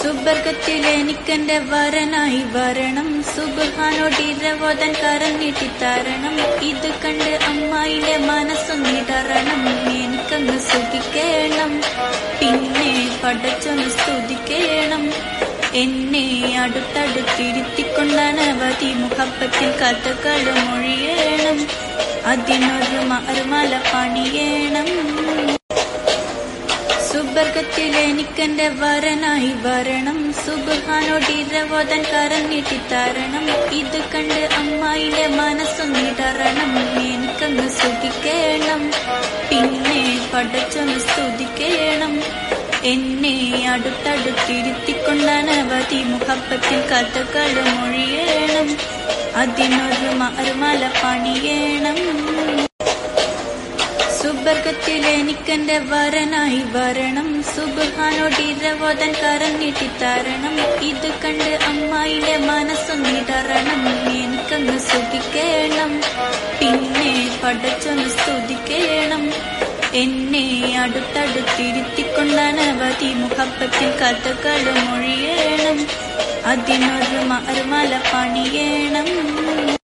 സുബർഗത്തിൽ എനിക്കെന്റെ വരനായി വരണം സുബാനോടിരവോദൻ കരഞ്ഞിട്ടി തരണം ഇത് കണ്ട് അമ്മായിലെ മനസ്സൊന്നിടറണം എനിക്കങ്ങ് സുഖിക്കേണം പിന്നെ പടച്ചൊന്ന് സ്തുതിക്കേണം എന്നെ അടുത്തടുത്തിരുത്തിക്കൊണ്ടനവധി മുഖപ്പത്തിൽ കഥകൾ മൊഴിയേണം അതിനൊരു മറുമല പണിയേണം സുബർഗത്തിൽ എനിക്കെന്റെ വരനായി വരണം സുബാനോടിരവോദൻ കരഞ്ഞിട്ടി തരണം ഇത് കണ്ട് അമ്മായിലെ മനസ്സൊന്നിടറണം എനിക്കങ്ങ് സുഖിക്കേണം പിന്നെ പടച്ചൊന്ന് സ്തുതിക്കേണം എന്നെ അടുത്തടുത്തിരുത്തിക്കൊണ്ടനവധി മുഖപ്പത്തിൽ കഥകൾ മൊഴിയേണം അതിനൊരു മറുമല പണിയേണം സുബർഗത്തിൽ എനിക്കെന്റെ വരനായി വരണം സുബാനോടിരവോദൻ കരഞ്ഞിട്ടി തരണം ഇത് കണ്ട് അമ്മായിലെ മനസ്സൊന്നിടറണം എനിക്കങ്ങ് സുഖിക്കേണം പിന്നെ പടച്ചൊന്ന് സ്തുതിക്കേണം എന്നെ അടുത്തടുത്തിരുത്തിക്കൊണ്ടനവധി മുഖപ്പത്തിൽ കഥകൾ മൊഴിയേണം അതിനൊരു മറുമല പണിയേണം